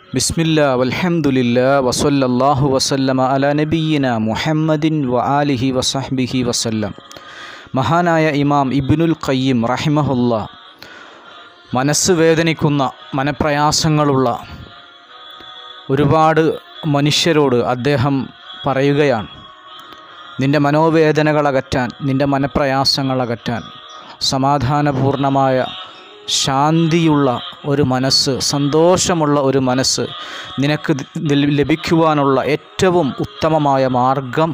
ബിസ്മില്ല വൽഹംദുലില്ല വസല്ലല്ലാഹു വസല്ലമ അല നബിയിന മുഹമ്മദിൻ വ ആലിഹി വസഹ്ബിഹി വസല്ലം മഹാനായ ഇമാം ഇബ്നുൽ ഖയ്യിം റഹിമഹുല്ല മനസ്സ് വേദനിക്കുന്ന മനപ്രയാസങ്ങളുള്ള ഒരുപാട് മനുഷ്യരോട് അദ്ദേഹം പറയുകയാണ് നിൻ്റെ മനോവേദനകൾ അകറ്റാൻ നിൻ്റെ മനപ്രയാസങ്ങൾ അകറ്റാൻ സമാധാനപൂർണമായ ശാന്തിയുള്ള ഒരു മനസ്സ് സന്തോഷമുള്ള ഒരു മനസ്സ് നിനക്ക് ദി- ലഭിക്കുവാനുള്ള ഏറ്റവും ഉത്തമമായ മാർഗം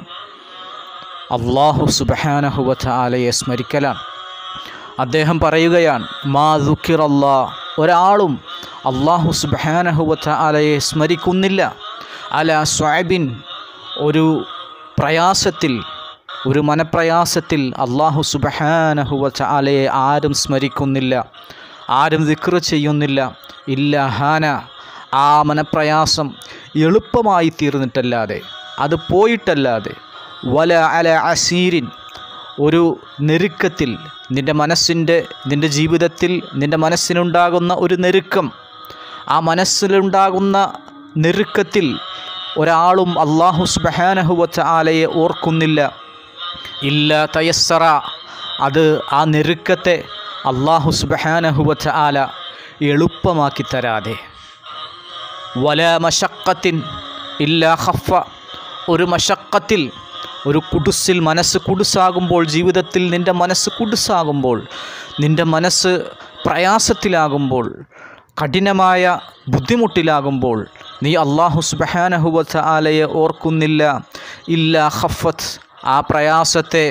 അള്ളാഹു സുബഹാനഹുവത്ത ആലയെ സ്മരിക്കലാണ് അദ്ദേഹം പറയുകയാണ് മാ ദുഃഖിറല്ലാ ഒരാളും അള്ളാഹു സുബഹാനഹുവത്ത ആലയെ സ്മരിക്കുന്നില്ല അല സ്വാബിൻ ഒരു പ്രയാസത്തിൽ ഒരു മനപ്രയാസത്തിൽ അള്ളാഹു സുബഹാനഹുവത്ത ആലയെ ആരും സ്മരിക്കുന്നില്ല ആരും ദിക്റ് ചെയ്യുന്നില്ല ഇല്ല ഹാന ആ മനപ്രയാസം എളുപ്പമായി തീർന്നിട്ടല്ലാതെ അത് പോയിട്ടല്ലാതെ വല അല അസീരിൻ ഒരു നെരുക്കത്തിൽ നിൻ്റെ മനസ്സിൻ്റെ നിൻ്റെ ജീവിതത്തിൽ നിൻ്റെ മനസ്സിനുണ്ടാകുന്ന ഒരു നെരുക്കം ആ മനസ്സിലുണ്ടാകുന്ന നെരുക്കത്തിൽ ഒരാളും അള്ളാഹു സുബഹാനഹുവച്ച ആലയെ ഓർക്കുന്നില്ല ഇല്ല തയസ്സറ അത് ആ നെരുക്കത്തെ അള്ളാഹു സുബഹാനഹുവച്ച ആല എളുപ്പമാക്കി തരാതെ വല മഷക്കത്തിൻ ഇല്ല ഹഫ ഒരു മഷക്കത്തിൽ ഒരു കുടുസിൽ മനസ്സ് കുടുസാകുമ്പോൾ ജീവിതത്തിൽ നിൻ്റെ മനസ്സ് കുടുസാകുമ്പോൾ നിൻ്റെ മനസ്സ് പ്രയാസത്തിലാകുമ്പോൾ കഠിനമായ ബുദ്ധിമുട്ടിലാകുമ്പോൾ നീ അള്ളാഹു സുബഹാനഹുവത്ത ആലയെ ഓർക്കുന്നില്ല ഇല്ല ഹഫത്ത് ആ പ്രയാസത്തെ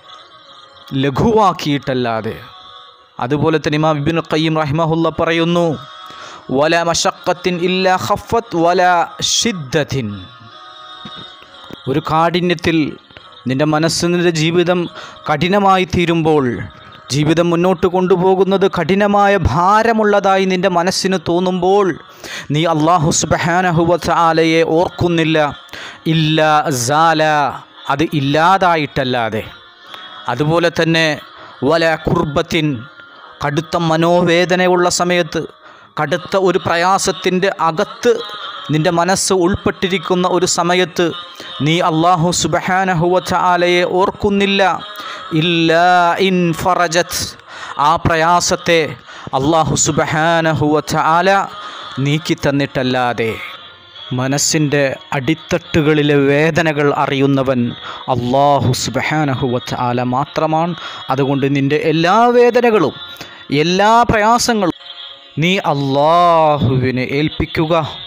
ലഘുവാക്കിയിട്ടല്ലാതെ അതുപോലെ തന്നെ ഇമാം ഇബിൻ ഖയ്യിം റഹിമഹുല്ല പറയുന്നു വല മഷക്കത്തിൻ ഇല്ല ഹഫത്ത് വല ഷിദ്ദത്തിൻ ഒരു കാഠിന്യത്തിൽ നിൻ്റെ മനസ്സിൻ്റെ ജീവിതം കഠിനമായി തീരുമ്പോൾ ജീവിതം മുന്നോട്ട് കൊണ്ടുപോകുന്നത് കഠിനമായ ഭാരമുള്ളതായി നിൻ്റെ മനസ്സിന് തോന്നുമ്പോൾ നീ അള്ളാഹു സുബഹാനഹുവത്ത് ആലയെ ഓർക്കുന്നില്ല ഇല്ല സാല അത് ഇല്ലാതായിട്ടല്ലാതെ അതുപോലെ തന്നെ വല കുർബത്തിൻ കടുത്ത മനോവേദനയുള്ള സമയത്ത് കടുത്ത ഒരു പ്രയാസത്തിൻ്റെ അകത്ത് നിൻ്റെ മനസ്സ് ഉൾപ്പെട്ടിരിക്കുന്ന ഒരു സമയത്ത് നീ അള്ളാഹു സുബഹാനഹുവച്ച ആലയെ ഓർക്കുന്നില്ല ഇല്ല ഇൻ ഫറജത്ത് ആ പ്രയാസത്തെ അള്ളാഹു സുബഹാനഹുവച്ച ആല നീക്കി തന്നിട്ടല്ലാതെ മനസ്സിൻ്റെ അടിത്തട്ടുകളിലെ വേദനകൾ അറിയുന്നവൻ അള്ളാഹു സുബഹാനഹുവച്ച ആല മാത്രമാണ് അതുകൊണ്ട് നിൻ്റെ എല്ലാ വേദനകളും എല്ലാ പ്രയാസങ്ങളും നീ അള്ളാഹുവിനെ ഏൽപ്പിക്കുക